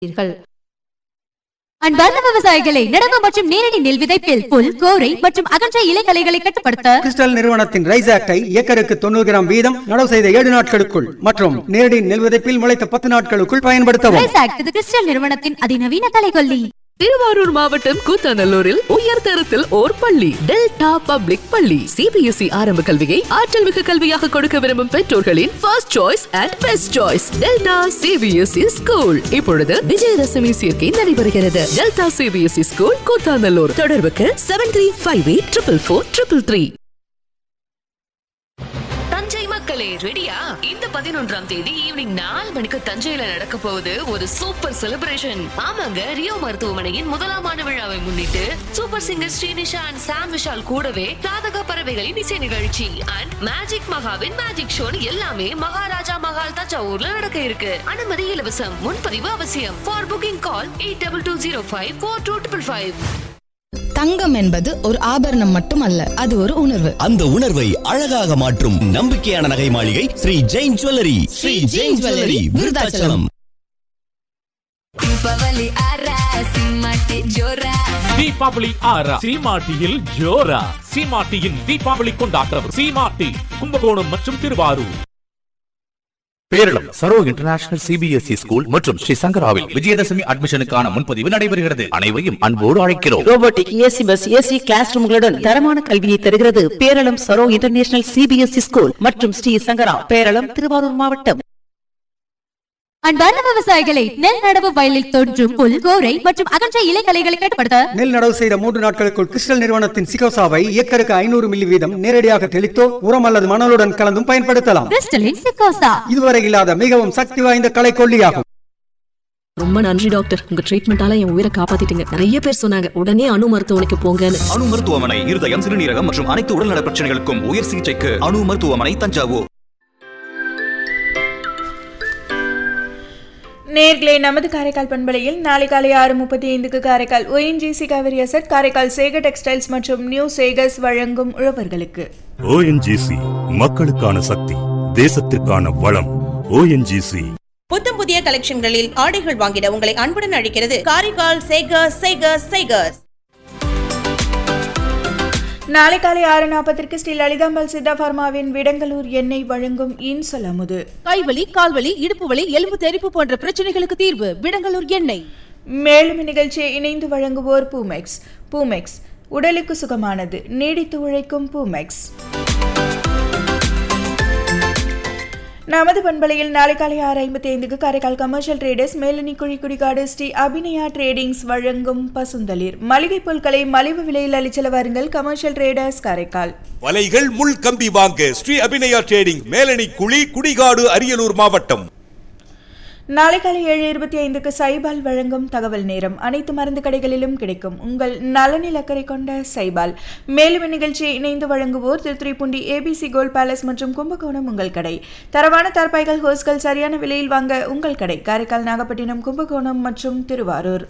இருக்கிறீர்கள் அன்பார்ந்த விவசாயிகளை நடவு மற்றும் நேரடி நெல் விதைப்பில் புல் கோரை மற்றும் அகன்ற இலைகளைகளை கட்டுப்படுத்த கிறிஸ்டல் நிறுவனத்தின் ரைஸ் ஆக்டை ஏக்கருக்கு தொண்ணூறு கிராம் வீதம் நடவு செய்த ஏழு நாட்களுக்குள் மற்றும் நேரடி நெல் விதைப்பில் முளைத்த பத்து நாட்களுக்குள் பயன்படுத்தவும் ரைஸ் ஆக்ட் இது கிறிஸ்டல் நிறுவனத்தின் அதிநவீன கலைகொல்லி திருவாரூர் மாவட்டம் கூத்தாநல்லூரில் உயர் தரத்தில் ஓர் பள்ளி டெல்டா பப்ளிக் பள்ளி சிபிஎஸ்இ ஆரம்ப கல்வியை ஆற்றல் மிகு கல்வியாக கொடுக்க விரும்பும் பெற்றோர்களின் first choice and best choice delta CBSE school இப்பொழுது விஜயதசமி சேர்க்கை நடைபெறுகிறது டெல்டா சிபிஎஸ்இ ஸ்கூல் கூத்தாநல்லூர் தொடர்புக்கு seven three five eight triple four triple three Thanjai மக்களே ரெடியா இந்த பதினொன்றாம் தேதி ஈவினிங் நாலு மணிக்கு தஞ்சையில நடக்க போகுது ஒரு சூப்பர் செலிப்ரேஷன் ஆமாங்க ரியோ மருத்துவமனையின் முதலாம் ஆண்டு விழாவை முன்னிட்டு super singer Srinisha and Sam Vishal கூடவே ராதக பறவைகளின் இசை நிகழ்ச்சி அண்ட் மேஜிக் மகாவின் மேஜிக் ஷோ எல்லாமே மகாராஜா மகால் தஞ்சாவூர்ல நடக்க இருக்கு அனுமதி இலவசம் முன்பதிவு அவசியம் for booking call eight double two zero five four two triple five தங்கம் என்பது ஒரு ஆபரணம் மட்டுமல்ல அது ஒரு உணர்வு அந்த உணர்வை அழகாக மாற்றும் நம்பிக்கையான நகை மாளிகை ஸ்ரீ ஜெயின் ஜுவல்லரி ஸ்ரீ ஜெயின் ஜுவல்லரி விருதாச்சலம் தீபாவளி ஆறா சீமாட்டியில் ஜோரா சீமாட்டியின் தீபாவளி கொண்டாட்டம் சீமாட்டி கும்பகோணம் மற்றும் Thiruvarur Peralam Saro international CBSE school மற்றும் ஸ்ரீ சங்கராவில் விஜயதசமி அட்மிஷனுக்கான முன்பதிவு நடைபெறுகிறது அனைவரையும் அன்போடு அழைக்கிறோம் robotic AC bus AC class ரூம்களுடன் தரமான கல்வியை தருகிறது Peralam Saro international CBSE school மற்றும் ஸ்ரீ சங்கரா பேரளம் திருவாரூர் மாவட்டம் அன்பார்ந்த விவசாயிகளை நெல் நடவு வயலில் தோன்றும் புல் கோரை மற்றும் அகன்ற இலைகளைகளை கட்டுப்படுத்த நெல் நடவு செய்த மூன்று நாட்களுக்குள் கிறிஸ்டல் நிறுவனத்தின் சிகோசாவை ஏக்கருக்கு ஐநூறு மில்லி வீதம் நேரடியாக தெளித்தோ உரம் அல்லது மணலுடன் கலந்தும் பயன்படுத்தலாம் கிறிஸ்டலின் சிக்கோசா இதுவரை இல்லாத மிகவும் சக்தி வாய்ந்த கலை கொல்லியாகும் ரொம்ப நன்றி டாக்டர் உங்க ட்ரீட்மெண்டால என் உயிரை காப்பாத்திட்டீங்க நிறைய பேர் சொன்னாங்க உடனே அணு மருத்துவமனைக்கு போங்கன்னு அணு மருத்துவமனை இருதயம் சிறுநீரகம் மற்றும் அனைத்து உடல்நல பிரச்சனைகளுக்கும் உயர் சிகிச்சைக்கு அணு மருத்துவமனை தஞ்சாவூர் நேர்களே நமது காரைக்கால் பண்பலையில் நாளை காலை ஆறு முப்பத்தி ஐந்துக்கு Karaikal ONGC Kaveri asset Karaikal Sekar textiles மற்றும் நியூ சேகர்ஸ் வழங்கும் உழவர்களுக்கு ஓஎன்ஜிசி மக்களுக்கான சக்தி தேசத்திற்கான வளம் ஓஎன்ஜிசி புத்தம் புதிய கலெக்ஷன்களில் ஆடைகள் வாங்கிட உங்களை அன்புடன் அழைக்கிறது காரைக்கால் சேகர்ஸ் சேகர்ஸ் சேகர்ஸ் நாளை காலை ஆறு நாற்பத்திற்கு ஸ்ரீ லலிதாம்பாள் சித்தா பார்மாவின் விடங்கலூர் எண்ணெய் வழங்கும் இன்சொல் அமுது கைவலி கால்வலி இடுப்பு வலி எலும்பு தெறிப்பு போன்ற பிரச்சனைகளுக்கு தீர்வு விடங்கலூர் எண்ணெய் மேலும் இந்நிகழ்ச்சியை இணைந்து வழங்குவோர் பூமெக்ஸ் பூமெக்ஸ் உடலுக்கு சுகமானது நீடித்து உழைக்கும் பூமெக்ஸ் நமது பண்பலையில் நாளை காலை ஆறு ஐம்பத்தி ஐந்துக்கு காரைக்கால் கமர்ஷியல் ட்ரேடர்ஸ் மேலனி குழிக்குடிக்காடு ஸ்ரீ அபிநயா ட்ரேடிங்ஸ் வழங்கும் பசுந்தளிர் மளிகை பொருட்களை மலிவு விலையில் அளிச்சல வாருங்கள் கமர்ஷியல் ட்ரேடர்ஸ் காரைக்கால் வலைகள் முள் கம்பி வாங்க ஸ்ரீ அபிநயா ட்ரேடிங் மேலணி குழி குடிகாடு அரியலூர் மாவட்டம் நாளை காலை ஏழு இருபத்தி ஐந்துக்கு சைபால் வழங்கும் தகவல் நேரம் அனைத்து மருந்து கடைகளிலும் கிடைக்கும் உங்கள் நலனில் அக்கறை கொண்ட சைபால் மேலும் இந்நிகழ்ச்சியை இணைந்து வழங்குவோர் திருத்துறைப்பூண்டி ஏபிசி கோல்ட் பேலஸ் மற்றும் கும்பகோணம் உங்கள் கடை தரவான தற்பாய்கள் ஹோஸ்கள் சரியான விலையில் வாங்க உங்கள் கடை காரைக்கால் நாகப்பட்டினம் கும்பகோணம் மற்றும் திருவாரூர்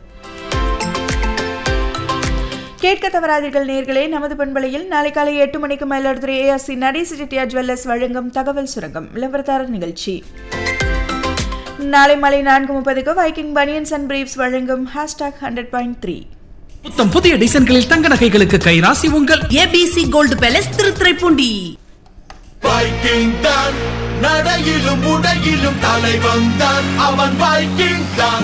கேட்க தவறாதீர்கள் நேர்களே நமது பண்பலையில் நாளை காலை எட்டு மணிக்கு மயிலாடுதுறை ஏஆர்சி நடேச செட்டியார் ஜுவல்லர்ஸ் வழங்கும் தகவல் சுரங்கம் விளம்பரதாரர் நிகழ்ச்சி நாளை மாலை நான்கு முப்பதுக்கு வைக்கிங் பனியன்ஸ் அண்ட் பிரீப்ஸ் வழங்கும் ஹேஷ்டாக் ஹண்ட்ரட் பாயிண்ட் த்ரீ புத்தம் புதிய டிசைன்களில் தங்க நகைகளுக்கு கைராசி உங்கள் ABC gold palace Thiruthuraipoondi viking தான் நடையிலும் உடையிலும் தலைவன் தான் அவன் வைக்கிங் தான்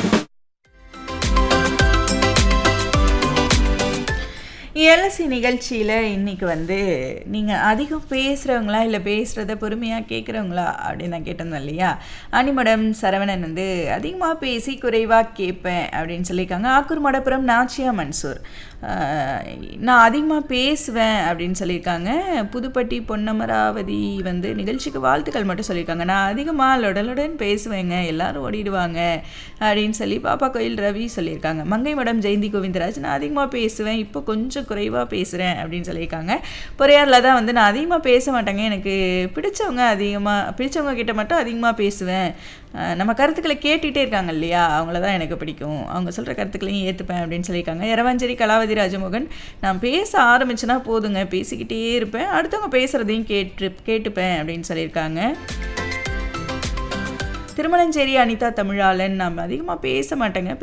எல்எஸ்சி நிகழ்ச்சியில் இன்னைக்கு வந்து நீங்கள் அதிகம் பேசுகிறவங்களா இல்லை பேசுகிறத பொறுமையாக கேட்குறவங்களா அப்படின்னு நான் கேட்டிருந்தேன் இல்லையா அனிமடம் சரவணன் வந்து அதிகமாக பேசி குறைவாக கேட்பேன் அப்படின்னு சொல்லியிருக்காங்க ஆக்கூர் மடப்புறம் நாச்சியா மன்சூர் ஆஹ், நான் அதிகமாக பேசுவேன் அப்படின்னு சொல்லியிருக்காங்க புதுப்பட்டி பொன்னமராவதி வந்து நிகழ்ச்சிக்கு வாழ்த்துக்கள் மட்டும் சொல்லியிருக்காங்க நான் அதிகமாக லொடலுடன் பேசுவேங்க எல்லாரும் ஓடிடுவாங்க அப்படின்னு சொல்லி பாப்பா கோயில் ரவி சொல்லியிருக்காங்க மங்கை மடம் ஜெயந்தி கோவிந்தராஜ் நான் அதிகமாக பேசுவேன் இப்போ கொஞ்சம் குறைவாக பேசுகிறேன் அப்படின்னு சொல்லியிருக்காங்க பொறையாரில் தான் வந்து நான் அதிகமாக பேச மாட்டேங்க எனக்கு பிடிச்சவங்க அதிகமாக பிடிச்சவங்க கிட்ட மட்டும் அதிகமாக பேசுவேன் அஹ் நம்ம கருத்துக்களை கேட்டுகிட்டே இருக்காங்க இல்லையா அவங்கள தான் எனக்கு பிடிக்கும் அவங்க சொல்கிற கருத்துக்களையும் ஏற்றுப்பேன் அப்படின்னு சொல்லியிருக்காங்க இரவஞ்சேரி கலாவதி ராஜமோகன் நான் பேச ஆரம்பிச்சேன்னா போதுங்க பேசிக்கிட்டே இருப்பேன் அடுத்தவங்க பேசுகிறதையும் கேட்டு கேட்டுப்பேன் அப்படின்னு சொல்லியிருக்காங்க திருமணஞ்சேரி அனிதா தமிழாளன் நம்ம அதிகமாக பேச மாட்டேங்க